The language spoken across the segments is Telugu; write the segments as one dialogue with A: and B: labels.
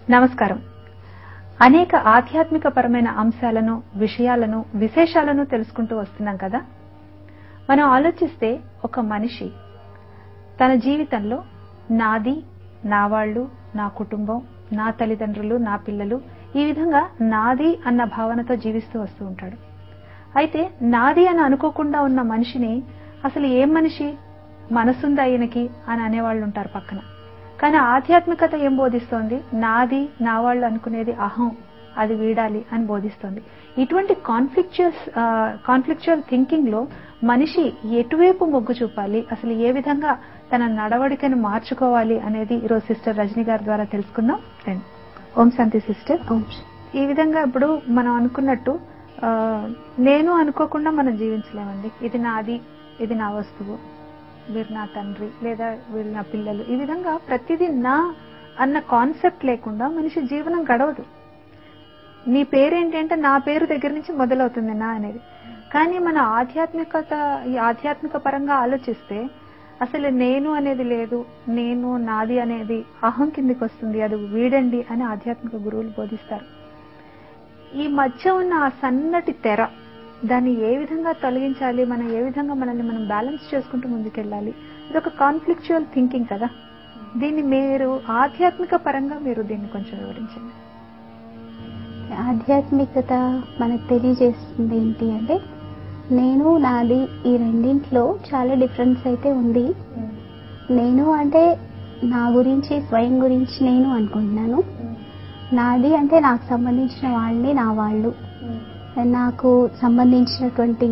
A: నమస్కారం అనేక ఆధ్యాత్మిక పరమైన అంశాలను విషయాలను విశేషాలను తెలుసుకుంటూ వస్తున్నాం కదా మనం ఆలోచిస్తే ఒక మనిషి తన జీవితంలో నాది నా వాళ్ళు నా కుటుంబం నా తల్లిదండ్రులు నా పిల్లలు ఈ విధంగా నాది అన్న భావనతో జీవిస్తూ వస్తూ ఉంటాడు అయితే నాది అని అనుకోకుండా ఉన్న మనిషిని అసలు ఏం మనిషి మనసుందా ఈయనకి అని అనేవాళ్ళు ఉంటారు పక్కన కానీ ఆధ్యాత్మికత ఏం బోధిస్తోంది నాది నా వాళ్ళు అనుకునేది అహం అది వీడాలి అని బోధిస్తోంది ఇటువంటి కాన్ఫ్లిక్చువల్ కాన్ఫ్లిక్చువల్ థింకింగ్ లో మనిషి ఎటువైపు మొగ్గు చూపాలి అసలు ఏ విధంగా తన నడవడికను మార్చుకోవాలి అనేది ఈరోజు సిస్టర్ రజనీ గారి ద్వారా తెలుసుకుందాం రండి ఓం శాంతి సిస్టర్ ఈ విధంగా ఇప్పుడు మనం అనుకున్నట్టు ఆ, నేను అనుకోకుండా మనం జీవించలేమండి ఇది నాది ఇది నా వస్తువు వీరు నా తండ్రి లేదా వీళ్ళు నా పిల్లలు ఈ విధంగా ప్రతిదీ నా అన్న కాన్సెప్ట్ లేకుండా మనిషి జీవనం గడవదు నీ పేరేంటి అంటే నా పేరు దగ్గర నుంచి మొదలవుతుంది నా అనేది కానీ మన ఆధ్యాత్మికత ఈ ఆధ్యాత్మిక పరంగా ఆలోచిస్తే అసలు నేను అనేది లేదు నేను నాది అనేది అహం కిందికి వస్తుంది అది వీడండి అని ఆధ్యాత్మిక గురువులు బోధిస్తారు ఈ మధ్య ఉన్న ఆ సన్నటి తెర దాన్ని ఏ విధంగా తొలగించాలి మనం ఏ విధంగా మనల్ని మనం బ్యాలెన్స్ చేసుకుంటూ ముందుకెళ్ళాలి ఇది ఒక కాన్ఫ్లిక్చువల్ థింకింగ్ కదా దీన్ని మీరు ఆధ్యాత్మిక పరంగా మీరు దీన్ని కొంచెం వివరించండి
B: ఆధ్యాత్మికత మనకు తెలియజేస్తుంది ఏంటి అంటే నేను నాది ఈ రెండింటిలో చాలా డిఫరెన్స్ అయితే ఉంది నేను అంటే నా గురించి స్వయం గురించి నేను అనుకుంటున్నాను నాది అంటే నాకు సంబంధించిన వాళ్ళని నా వాళ్ళు నాకు సంబంధించినటువంటి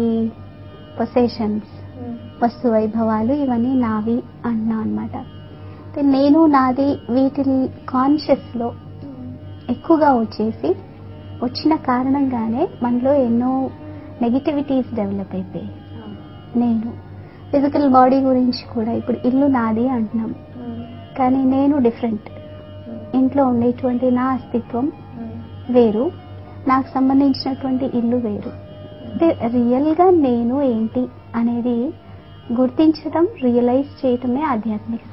B: పొసెషన్స్ వస్తు వైభవాలు ఇవన్నీ నావి అన్నా అనమాట నేను నాది వీటి కాన్షియస్ లో ఎక్కువగా వచ్చేసి వచ్చిన కారణంగానే మనలో ఎన్నో నెగిటివిటీస్ డెవలప్ అయిపోయాయి నేను ఫిజికల్ బాడీ గురించి కూడా ఇప్పుడు ఇల్లు నాది అంటున్నాం కానీ నేను డిఫరెంట్ ఇంట్లో ఉండేటువంటి నా అస్తిత్వం వేరు నాకు సంబంధించినటువంటి ఇల్లు వేరు అంటే రియల్ గా నేను ఏంటి అనేది గుర్తించడం రియలైజ్ చేయటమే ఆధ్యాత్మికత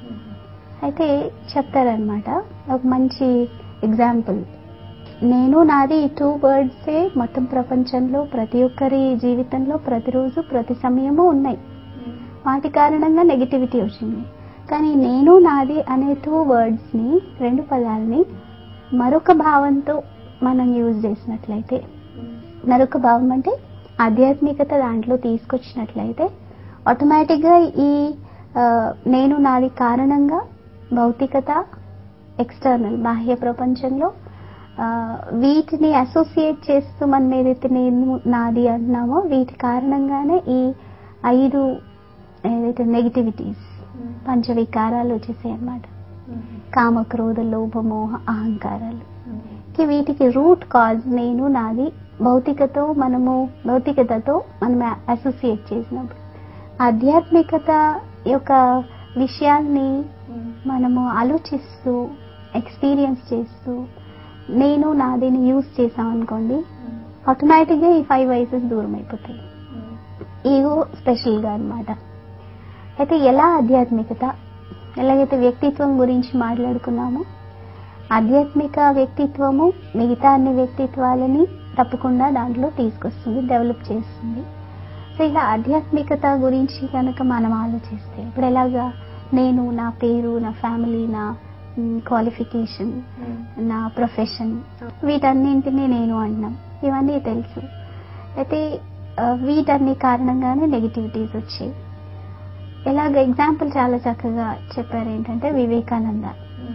B: అయితే చెప్తారనమాట ఒక మంచి ఎగ్జాంపుల్ నేను నాది ఈ టూ వర్డ్సే మొత్తం ప్రపంచంలో ప్రతి ఒక్కరి జీవితంలో ప్రతిరోజు ప్రతి సమయము ఉన్నాయి వాటి కారణంగా నెగిటివిటీ వచ్చింది కానీ నేను నాది అనే టూ వర్డ్స్ ని రెండు పదాలని మరొక భావంతో మనం యూజ్ చేసినట్లయితే మరొక భావం అంటే ఆధ్యాత్మికత దాంట్లో తీసుకొచ్చినట్లయితే ఆటోమేటిక్ గా ఈ ఆ, నేను నాది కారణంగా భౌతికత ఎక్స్టర్నల్ బాహ్య ప్రపంచంలో ఆ, వీటిని అసోసియేట్ చేస్తూ మనం ఏదైతే నేను నాది అంటున్నామో వీటి కారణంగానే ఈ ఐదు ఏదైతే నెగిటివిటీస్ పంచవికారాలు వచ్చేసాయి అన్నమాట కామ క్రోధ లోభ మోహ అహంకారాలు కి వీటికి రూట్ కాజ్ నేను నాది భౌతికతో మనము భౌతికతతో మనం అసోసియేట్ చేసినప్పుడు ఆధ్యాత్మికత యొక్క విషయాల్ని మనము ఆలోచిస్తూ ఎక్స్పీరియన్స్ చేస్తూ నేను నాదిని యూజ్ చేసాం అనుకోండి ఆటోమేటిక్ గా ఈ ఫైవ్ వైసెస్ దూరం అయిపోతాయి ఈగో స్పెషల్ గా అన్నమాట అయితే ఎలా ఆధ్యాత్మికత ఎలాగైతే వ్యక్తిత్వం గురించి మాట్లాడుకున్నామో ఆధ్యాత్మిక వ్యక్తిత్వము మిగతా అన్ని వ్యక్తిత్వాలని తప్పకుండా దాంట్లో తీసుకొస్తుంది డెవలప్ చేస్తుంది సో ఇలా ఆధ్యాత్మికత గురించి కనుక మనం ఆలోచిస్తే ఇప్పుడు ఎలాగా నేను నా పేరు నా ఫ్యామిలీ నా క్వాలిఫికేషన్ నా ప్రొఫెషన్ వీటన్నింటినీ నేను అన్నాం ఇవన్నీ తెలుసు అయితే ఆ, వీటన్ని కారణంగానే నెగిటివిటీస్ వచ్చాయి ఎలాగ ఎగ్జాంపుల్ చాలా చక్కగా చెప్పారు ఏంటంటే వివేకానంద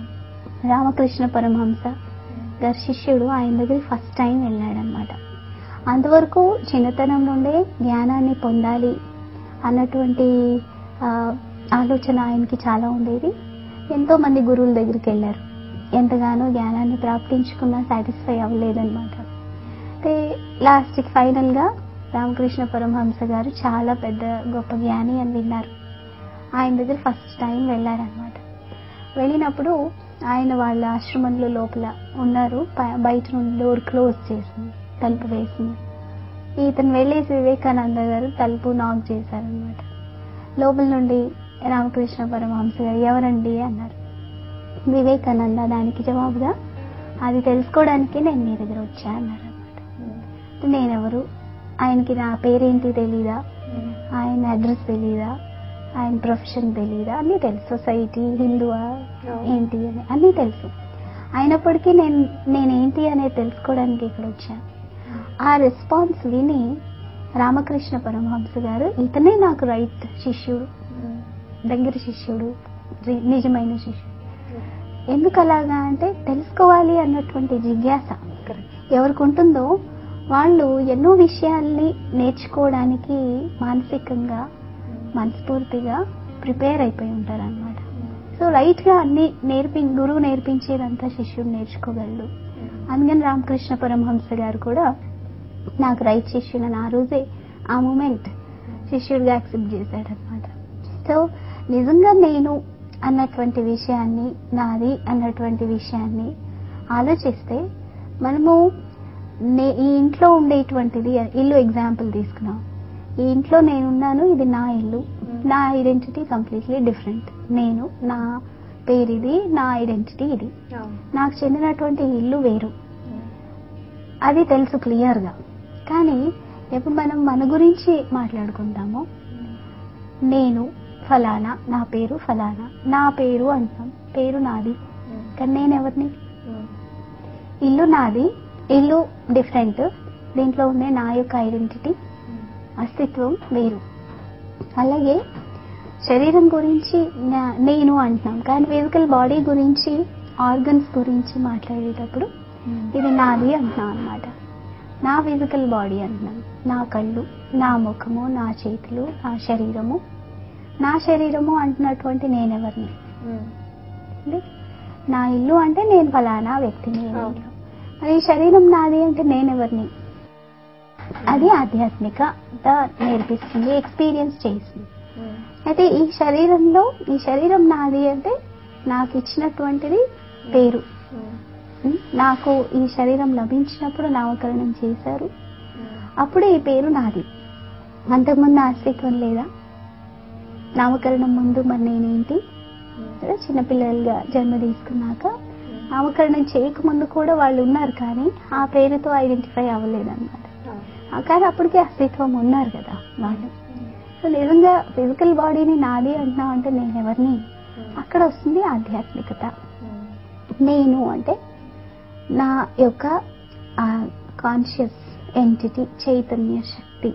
B: రామకృష్ణ పరమహంస గారి శిష్యుడు ఆయన దగ్గర ఫస్ట్ టైం వెళ్ళాడనమాట అంతవరకు చిన్నతనం నుండే జ్ఞానాన్ని పొందాలి అన్నటువంటి ఆ, ఆలోచన ఆయనకి చాలా ఉండేది ఎంతో మంది గురువుల దగ్గరికి వెళ్ళారు ఎంతగానో జ్ఞానాన్ని ప్రాప్తించుకున్నా సాటిస్ఫై అవ్వలేదన్నమాట అయితే లాస్ట్ ఫైనల్ గా రామకృష్ణ పరమహంస గారు చాలా పెద్ద గొప్ప జ్ఞాని అని విన్నారు ఆయన దగ్గర ఫస్ట్ టైం వెళ్ళారనమాట వెళ్ళినప్పుడు ఆయన వాళ్ళ ఆశ్రమంలో లోపల ఉన్నారు ప- బయట నుండి డోర్ క్లోజ్ చేసింది తలుపు వేసింది ఇతను వెళ్ళేసి వివేకానంద గారు తలుపు నాక్ చేశారనమాట లోపల నుండి రామకృష్ణ పరమహంస గారు ఎవరండి అన్నారు వివేకానంద దానికి జవాబుగా అది తెలుసుకోవడానికి నేను మీ దగ్గర వచ్చా అన్నారు అనమాట నేనెవరు ఆయనకి నా పేరేంటి తెలీదా ఆయన అడ్రస్ తెలీదా ఆయన ప్రొఫెషన్ తెలీదా అన్నీ తెలుసు సొసైటీ హిందువా ఏంటి అని అన్నీ తెలుసు అయినప్పటికీ నేను నేనేంటి అనేది తెలుసుకోవడానికి ఇక్కడ వచ్చాను ఆ రెస్పాన్స్ విని రామకృష్ణ పరమహంస గారు ఇతనే నాకు రైట్ శిష్యుడు దగ్గర శిష్యుడు రి- నిజమైన శిష్యుడు ఎందుకు అలాగా అంటే తెలుసుకోవాలి అన్నటువంటి జిజ్ఞాస ఎవరికి ఉంటుందో వాళ్ళు ఎన్నో విషయాల్ని నేర్చుకోవడానికి మానసికంగా మనస్ఫూర్తిగా ప్రిపేర్ అయిపోయి ఉంటారు అనమాట సో రైట్ గా అన్ని నేర్పి గురువు నేర్పించేదంతా శిష్యుడు నేర్చుకోగలడు అందుకని రామకృష్ణ పరమహంస గారు కూడా నాకు రైట్ శిష్యుడు ఆ రోజే ఆ మూమెంట్ శిష్యుడిగా యాక్సెప్ట్ చేశాడు అనమాట సో నిజంగా నేను అన్నటువంటి విషయాన్ని నాది అన్నటువంటి విషయాన్ని ఆలోచిస్తే మనము నే- ఈ ఇంట్లో ఉండేటువంటిది ఇల్లు ఎగ్జాంపుల్ తీసుకున్నాం ఈ ఇంట్లో నేనున్నాను ఇది నా ఇల్లు నా ఐడెంటిటీ కంప్లీట్లీ డిఫరెంట్ నేను నా పేరు ఇది నా ఐడెంటిటీ ఇది నాకు చెందినటువంటి ఇల్లు వేరు అది తెలుసు క్లియర్గా కానీ ఎప్పుడు మనం మన గురించి మాట్లాడుకుంటామో నేను ఫలానా నా పేరు ఫలానా నా పేరు అంటాం పేరు నాది కానీ నేను ఎవరిని ఇల్లు నాది ఇల్లు డిఫరెంట్ దీంట్లో ఉండే నా యొక్క ఐడెంటిటీ అస్తిత్వం వేరు అలాగే శరీరం గురించి నా- నేను అంటున్నాం కానీ ఫిజికల్ బాడీ గురించి ఆర్గన్స్ గురించి మాట్లాడేటప్పుడు ఇది నాది అంటున్నాం అనమాట నా ఫిజికల్ బాడీ అంటున్నాం నా కళ్ళు నా ముఖము నా చేతులు నా శరీరము నా శరీరము అంటున్నటువంటి నేనెవరిని అంటే నా ఇల్లు అంటే నేను ఫలానా వ్యక్తిని ఈ
A: అవును.
B: ఇంట్లో. మరి ఈ శరీరం నాది అంటే నేనెవరిని అది ఆధ్యాత్మికత నేర్పిస్తుంది ఎక్స్పీరియన్స్ చేస్తుంది అయితే ఈ శరీరంలో ఈ శరీరం నాది అంటే నాకు ఇచ్చినటువంటిది పేరు ఉం? నాకు ఈ శరీరం లభించినప్పుడు నామకరణం చేశారు అప్పుడు ఈ పేరు నాది అంతకుముందు అస్తిత్వం లేదా నామకరణం ముందు మరి నేనేంటి కదా, చిన్నపిల్లలుగా జన్మ తీసుకున్నాక నామకరణం చేయకముందు కూడా వాళ్ళు ఉన్నారు కానీ ఆ పేరుతో ఐడెంటిఫై అవ్వలేదు అనమాట కానీ అప్పటికే అస్తిత్వం ఉన్నారు కదా వాళ్ళు సో నిజంగా ఫిజికల్ బాడీని నాది అంటున్నా అంటే నేను ఎవరిని అక్కడ వస్తుంది ఆధ్యాత్మికత నేను అంటే నా యొక్క కాన్షియస్ ఎంటిటీ చైతన్య శక్తి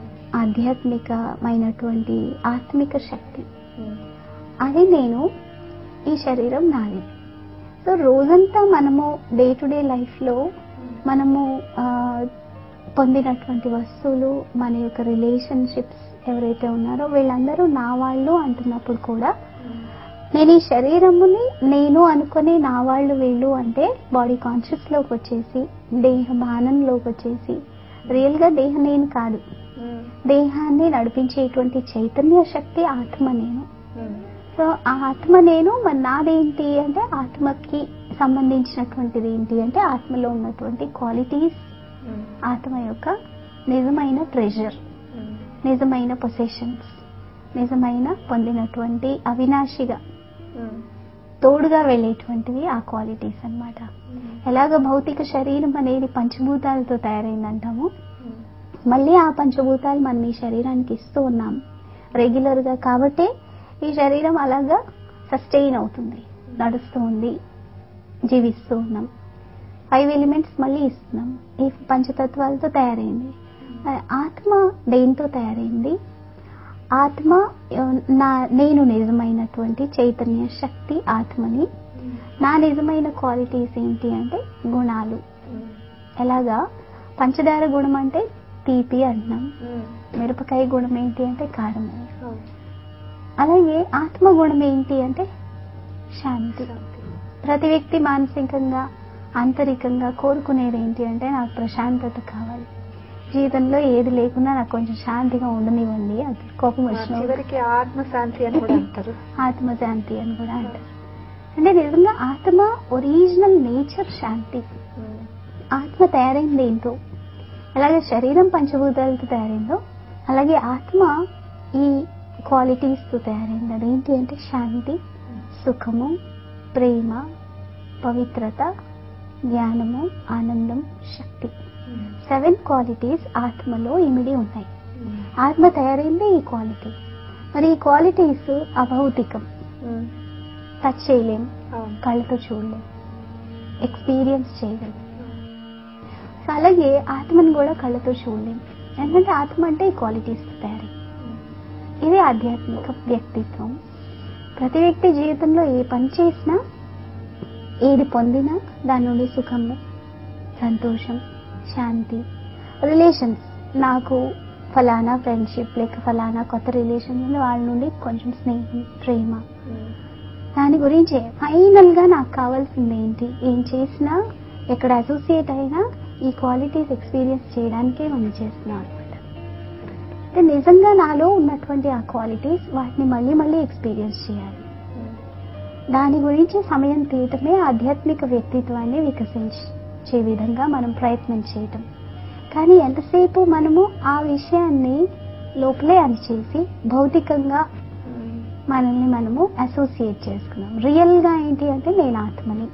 B: ఆధ్యాత్మికమైనటువంటి ఆత్మిక శక్తి అది నేను ఈ శరీరం నాది సో రోజంతా మనము డే టు డే లైఫ్లో మనము ఆ, పొందినటువంటి వస్తువులు మన యొక్క రిలేషన్షిప్స్ ఎవరైతే ఉన్నారో వీళ్ళందరూ నా వాళ్ళు అంటున్నప్పుడు కూడా నేను ఈ శరీరముని నేను అనుకుని నా వాళ్ళు వీళ్ళు అంటే బాడీ కాన్షియస్ లోకి వచ్చేసి దేహ బాణంలోకి వచ్చేసి రియల్ గా దేహం నేను కాదు దేహాన్ని నడిపించేటువంటి చైతన్య శక్తి ఆత్మ నేను సో ఆ ఆత్మ నేను మరి నాదేంటి అంటే ఆత్మకి సంబంధించినటువంటిది ఏంటి అంటే ఆత్మలో ఉన్నటువంటి క్వాలిటీస్ ఆత్మ యొక్క నిజమైన ట్రెజర్ నిజమైన పొసెషన్స్ నిజమైన పొందినటువంటి అవినాశిగా తోడుగా వెళ్ళేటువంటివి ఆ క్వాలిటీస్ అన్నమాట ఎలాగ భౌతిక శరీరం అనేది పంచభూతాలతో తయారైందంటామో మళ్ళీ ఆ పంచభూతాలు మనం ఈ శరీరానికి ఇస్తూ ఉన్నాం రెగ్యులర్ గా కాబట్టి ఈ శరీరం అలాగా సస్టైన్ అవుతుంది నడుస్తూ ఉంది జీవిస్తూ ఉన్నాం ఫైవ్ ఎలిమెంట్స్ మళ్ళీ ఇస్తున్నాం ఈ పంచతత్వాలతో తయారైంది ఆ ఆత్మ దేంతో తయారైంది ఆత్మ ఆ, నా నేను నిజమైనటువంటి చైతన్య శక్తి ఆత్మని నా నిజమైన క్వాలిటీస్ ఏంటి అంటే గుణాలు ఎలాగా పంచదార గుణం అంటే తీపి అంటున్నాం మిరపకాయ గుణం ఏంటి అంటే కారం అలాగే ఆత్మ గుణం ఏంటి అంటే శాంతి ప్రతి వ్యక్తి మానసికంగా ఆంతరికంగా కోరుకునేది ఏంటి అంటే నాకు ప్రశాంతత కావాలి జీవితంలో ఏది లేకున్నా నాకు కొంచెం శాంతిగా ఉండనివ్వండి అది కోపం వచ్చిన
A: చివరికి ఆత్మశాంతి అని కూడా అంటారు
B: ఆత్మశాంతి అని కూడా అంటారు అంటే నిజంగా ఆత్మ ఒరిజినల్ నేచర్ శాంతి ఆత్మ తయారైంది ఏంటో అలాగే శరీరం పంచభూతాలతో తయారైందో అలాగే ఆత్మ ఈ క్వాలిటీస్తో తయారైంది అదేంటి అంటే శాంతి సుఖము ప్రేమ పవిత్రత జ్ఞానము ఆనందం శక్తి సెవెన్ క్వాలిటీస్ ఆత్మలో ఇమిడి ఉన్నాయి ఆత్మ తయారైంది ఈ క్వాలిటీ మరి ఈ క్వాలిటీస్ అభౌతికం టచ్ చేయలేం
A: అవును
B: కళ్ళతో చూడలేం ఎక్స్పీరియన్స్ చేయలేం సో అలాగే ఆత్మను కూడా కళ్ళతో చూడలేం ఎందుకంటే ఆత్మ అంటే ఈ క్వాలిటీస్ తయారై ఇది ఆధ్యాత్మిక వ్యక్తిత్వం ప్రతి వ్యక్తి జీవితంలో ఏ పని చేసినా ఏది పొందినా దాని నుండి సుఖము సంతోషం శాంతి రిలేషన్స్ నాకు ఫలానా ఫ్రెండ్షిప్ లేక ఫలానా కొత్త రిలేషన్ వాళ్ళ నుండి కొంచెం స్నేహం ప్రేమ దాని గురించి ఫైనల్ గా నాకు కావాల్సింది ఏంటి ఏం చేసినా ఎక్కడ అసోసియేట్ అయినా ఈ క్వాలిటీస్ ఎక్స్పీరియన్స్ చేయడానికే మనం చేస్తున్నాం అనమాట అంటే నిజంగా నాలో ఉన్నటువంటి ఆ క్వాలిటీస్ వాటిని మళ్ళీ మళ్ళీ ఎక్స్పీరియన్స్ చేయాలి దాని గురించి సమయం తీయటమే ఆధ్యాత్మిక వ్యక్తిత్వాన్ని వికసించే విధంగా మనం ప్రయత్నం చేయటం కానీ ఎంతసేపు మనము ఆ విషయాన్ని లోపలే అనిచేసి భౌతికంగా మనల్ని మనము అసోసియేట్ చేసుకున్నాం రియల్ గా ఏంటి అంటే నేను ఆత్మని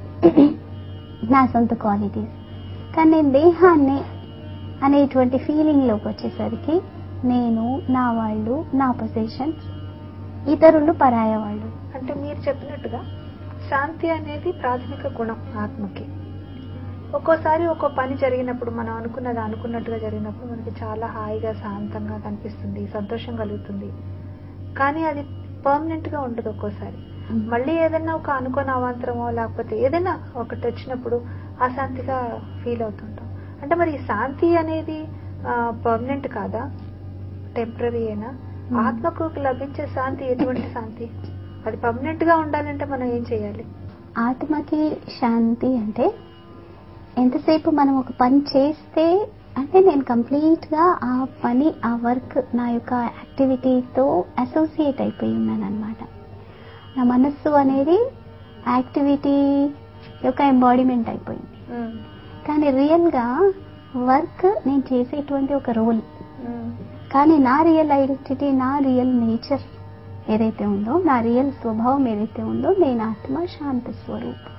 B: నా సొంత క్వాలిటీస్ కానీ నేను దేహాన్ని అనేటువంటి ఫీలింగ్ లోకి వచ్చేసరికి నేను నా వాళ్ళు నా పొజిషన్స్ ఇతరులు పరాయ వాళ్ళు
A: అంటే మీరు చెప్పినట్టుగా శాంతి అనేది ప్రాథమిక గుణం ఆత్మకి ఒక్కోసారి ఒక్కో పని జరిగినప్పుడు మనం అనుకున్నది అనుకున్నట్టుగా జరిగినప్పుడు మనకి చాలా హాయిగా శాంతంగా కనిపిస్తుంది సంతోషం కలుగుతుంది కానీ అది పర్మనెంట్ గా ఉండదు ఒక్కోసారి మళ్ళీ ఏదైనా ఒక అనుకోని అవాంతరమో లేకపోతే ఏదైనా ఒకటి వచ్చినప్పుడు అశాంతిగా ఫీల్ అవుతుంటాం అంటే మరి ఈ శాంతి అనేది పర్మనెంట్ కాదా టెంపరీ అయినా
B: Hmm.
A: ఆత్మకు లభించే శాంతి ఎటువంటి శాంతి అది పర్మనెంట్ గా ఉండాలంటే మనం ఏం చేయాలి
B: ఆత్మకి శాంతి అంటే ఎంతసేపు మనం ఒక పని చేస్తే అంటే నేను కంప్లీట్ గా ఆ పని ఆ వర్క్ నా యొక్క యాక్టివిటీతో అసోసియేట్ అయిపోయి ఉన్నాను అనమాట నా మనస్సు అనేది యాక్టివిటీ యొక్క ఎంబాడిమెంట్ అయిపోయింది కానీ రియల్ గా వర్క్ నేను చేసేటువంటి ఒక రోల్ కానీ నా రియల్ ఐడెంటిటీ నా రియల్ నేచర్ ఏదైతే ఉందో నా రియల్ స్వభావం ఏదైతే ఉందో నేను ఆత్మ శాంత స్వరూపం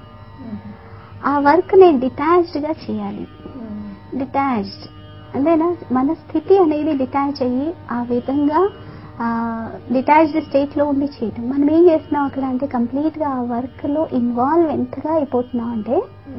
B: ఆ వర్క్ నేను డిటాచ్డ్ గా చేయాలి డిటాచ్డ్ అంతేనా మన స్థితి అనేది డిటాచ్ అయ్యి ఆ విధంగా డిటాచ్డ్ స్టేట్ లో ఉండి చేయటం మనం ఏం చేస్తున్నాం అక్కడ అంటే కంప్లీట్ గా ఆ వర్క్ లో ఇన్వాల్వ్ ఎంతగా అయిపోతున్నాం అంటే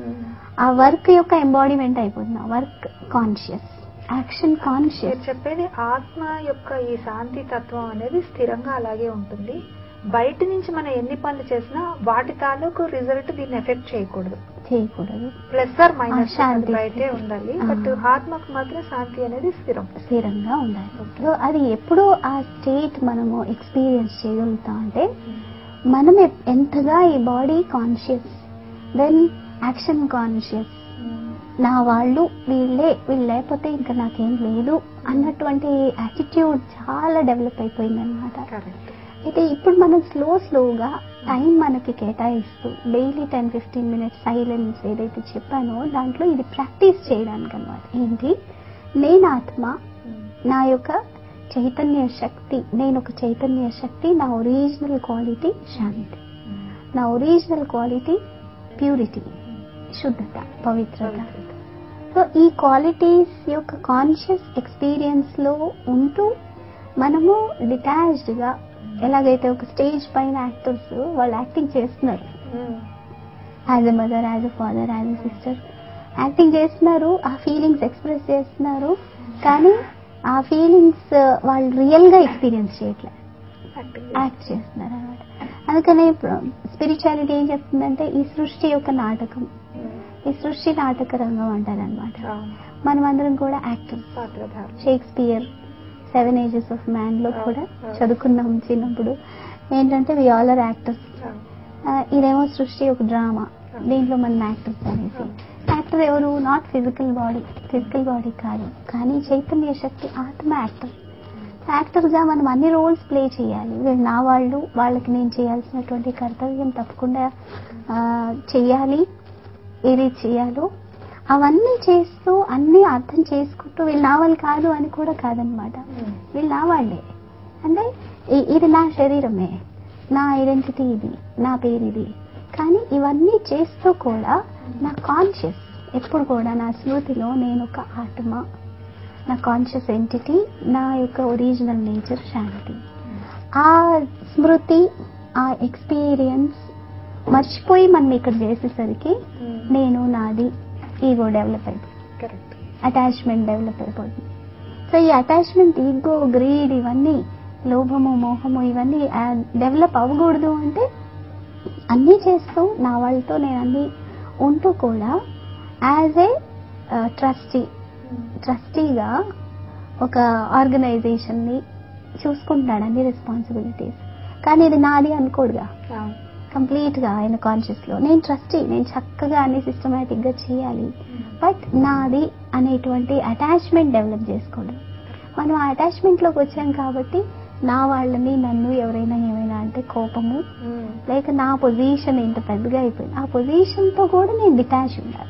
B: ఆ వర్క్ యొక్క ఎంబాడిమెంట్ అయిపోతున్నాం వర్క్ కాన్షియస్ యాక్షన్ కాన్షియస్
A: మీరు చెప్పేది ఆత్మ యొక్క ఈ శాంతి తత్వం అనేది స్థిరంగా అలాగే ఉంటుంది బయట నుంచి మనం ఎన్ని పనులు చేసినా వాటి తాలూకు రిజల్ట్ దీన్ని ఎఫెక్ట్ చేయకూడదు
B: చేయకూడదు
A: ప్లస్ ఆర్ మైనస్
B: ఆ, శాంతి.
A: బయటే ఉండాలి
B: ఆ.
A: బట్ ఆత్మకు మాత్రం శాంతి అనేది స్థిరం
B: స్థిరంగా ఉండాలి సో అది ఎప్పుడు ఆ స్టేట్ మనము ఎక్స్పీరియన్స్ చేయగలుగుతాం అంటే మనం ఎ- ఎంతగా ఈ body conscious then action conscious నా వాళ్ళు వీళ్ళే వీళ్ళు లేకపోతే ఇంకా నాకేం లేదు అన్నటువంటి యాటిట్యూడ్ చాలా డెవలప్ అయిపోయింది అనమాట
A: కరెక్ట్
B: అయితే ఇప్పుడు మనం స్లో స్లోగా టైం మనకి కేటాయిస్తూ daily ten fifteen minutes silence ఏదైతే చెప్పానో దాంట్లో ఇది ప్రాక్టీస్ చేయడానికి అనమాట ఏంటి నేను ఆత్మ నా యొక్క చైతన్య శక్తి నేను ఒక చైతన్య శక్తి నా ఒరిజినల్ క్వాలిటీ శాంతి నా ఒరిజినల్ క్వాలిటీ ప్యూరిటీ శుద్ధత పవిత్రత సో ఈ క్వాలిటీస్ యొక్క కాన్షియస్ ఎక్స్పీరియన్స్ లో ఉంటూ మనము డిటాచ్డ్ గా ఎలాగైతే ఒక స్టేజ్ పైన యాక్టర్స్ వాళ్ళు యాక్టింగ్ చేస్తున్నారు as a mother as a father as a sister acting చేస్తున్నారు ఆ ఫీలింగ్స్ ఎక్స్ప్రెస్ చేస్తున్నారు కానీ ఆ ఫీలింగ్స్ వాళ్ళు రియల్ గా ఎక్స్పీరియన్స్ చేయట్లేదు యాక్ట్ చేస్తున్నారు అనమాట అందుకనే స్పిరిచువాలిటీ ఏం చెప్తుందంటే ఈ సృష్టి యొక్క నాటకం ఈ సృష్టి నాటక రంగం అంటారు అనమాట మనం అందరం కూడా యాక్టర్స్
A: పాత్రధారులు
B: Shakespeare seven ages of man లో
A: అవును,
B: కూడా
A: అవును.
B: చదువుకున్నాం చిన్నప్పుడు ఏంటంటే వి ఆల్ ఆర్ యాక్టర్స్ ఇదేమో సృష్టి ఒక డ్రామా దీంట్లో మనం యాక్టర్స్ అనేసి యాక్టర్ ఎవరు not physical body physical body కాదు కానీ చైతన్య శక్తి ఆత్మ యాక్టర్ యాక్టర్ గా మనం అన్ని రోల్స్ ప్లే చేయాలి వీళ్ళు నా వాళ్ళు వాళ్ళకి నేను చేయాల్సినటువంటి కర్తవ్యం తప్పకుండా ఆ, చెయ్యాలి ఏది చేయాలో అవన్నీ చేస్తూ అన్ని అర్థం చేసుకుంటూ వీళ్ళు నా వాళ్ళు కాదు అని కూడా కాదనమాట వీళ్ళు నా వాళ్ళే అంటే ఇ- ఇది నా శరీరమే నా ఐడెంటిటీ ఇది నా పేరు ఇది కానీ ఇవన్నీ చేస్తూ కూడా నా కాన్షియస్ ఎప్పుడు కూడా నా స్మృతిలో నేను ఒక ఆత్మ నా కాన్షియస్ ఎంటిటీ నా యొక్క ఒరిజినల్ నేచర్ శాంతి ఆ స్మృతి ఆ ఎక్స్పీరియన్స్ మర్చిపోయి మనం ఇక్కడ చేసేసరికి నేను నాది ఈగో డెవలప్ అయిపోయింది
A: కరెక్ట్
B: అటాచ్మెంట్ డెవలప్ అయిపోతుంది సో ఈ అటాచ్మెంట్ ఈగో గ్రీడ్ ఇవన్నీ లోభము మోహము ఇవన్నీ డెవలప్ అవ్వకూడదు అంటే అన్నీ చేస్తూ నా వాళ్ళతో నేను అన్నీ ఉంటూ కూడా యాజ్ ఏ ట్రస్టీ ట్రస్టీగా ఒక ఆర్గనైజేషన్ని చూసుకుంటాడు అన్ని రెస్పాన్సిబిలిటీస్ కానీ ఇది నాది అనుకోడుగా కంప్లీట్గా ఆయన కాన్షియస్లో నేను ట్రస్టీ నేను చక్కగా అన్ని సిస్టమేటిక్గా చేయాలి బట్ నాది అనేటువంటి అటాచ్మెంట్ డెవలప్ చేసుకోవడం మనం ఆ అటాచ్మెంట్లోకి వచ్చాం కాబట్టి నా వాళ్ళని నన్ను ఎవరైనా ఏమైనా అంటే కోపము లేక నా పొజిషన్ ఇంత పెద్దగా అయిపోయింది ఆ పొజిషన్తో కూడా నేను డిటాచ్ ఉండాలి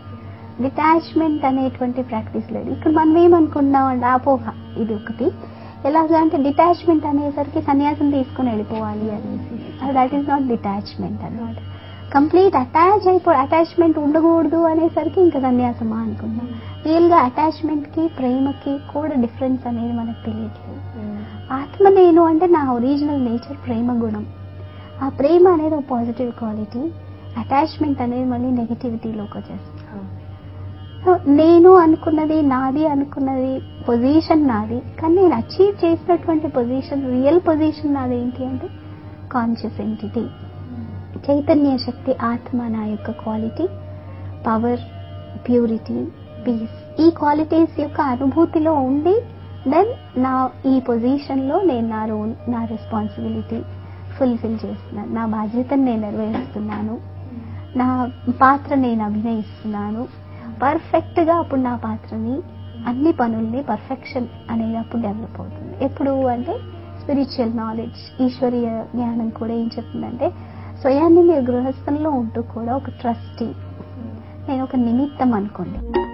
B: డిటాచ్మెంట్ అనేటువంటి ప్రాక్టీస్ లేదు ఇక్కడ మనం ఏమనుకుంటున్నాం అంటే అపోహ ఇది ఒకటి ఎలాగా అంటే డిటాచ్మెంట్ అనేసరికి సన్యాసం తీసుకుని వెళ్ళిపోవాలి అనేసి దట్ ఈస్ నాట్ డిటాచ్మెంట్ అనమాట కంప్లీట్ అటాచ్ అయిపో అటాచ్మెంట్ ఉండకూడదు అనేసరికి ఇంకా సన్యాసమా అనుకున్నాం రియల్గా అటాచ్మెంట్కి ప్రేమకి కూడా డిఫరెన్స్ అనేది మనకు తెలియట్లేదు ఆత్మ నేను అంటే నా ఒరిజినల్ నేచర్ ప్రేమ గుణం ఆ ప్రేమ అనేది ఒక పాజిటివ్ క్వాలిటీ అటాచ్మెంట్ అనేది మళ్ళీ నెగిటివిటీలోకి వచ్చేస్తుంది సో నేను అనుకున్నది నాది అనుకున్నది పొజిషన్ నాది కానీ నేను అచీవ్ చేసినటువంటి పొజిషన్ రియల్ పొజిషన్ నాది ఏంటి అంటే కాన్షియస్ ఎంటిటీ చైతన్య శక్తి ఆత్మ నా యొక్క క్వాలిటీ పవర్ ప్యూరిటీ పీస్ ఈ క్వాలిటీస్ యొక్క అనుభూతిలో ఉండి దెన్ నా ఈ పొజిషన్లో నేను నా రోల్ నా రెస్పాన్సిబిలిటీ ఫుల్ఫిల్ చేస్తున్నాను నా బాధ్యతను నేను నెరవేరుస్తున్నాను నా పాత్ర నేను అభినయిస్తున్నాను పర్ఫెక్ట్గా అప్పుడు నా పాత్రని అన్ని పనుల్ని పర్ఫెక్షన్ అనేది అప్పుడు డెవలప్ అవుతుంది ఎప్పుడు అంటే స్పిరిచువల్ నాలెడ్జ్ ఈశ్వరీయ జ్ఞానం కూడా ఏం చెప్తుందంటే స్వయాన్ని మీరు గృహస్థంలో ఉంటూ కూడా ఒక ట్రస్టీ నేను ఒక నిమిత్తం అనుకోండి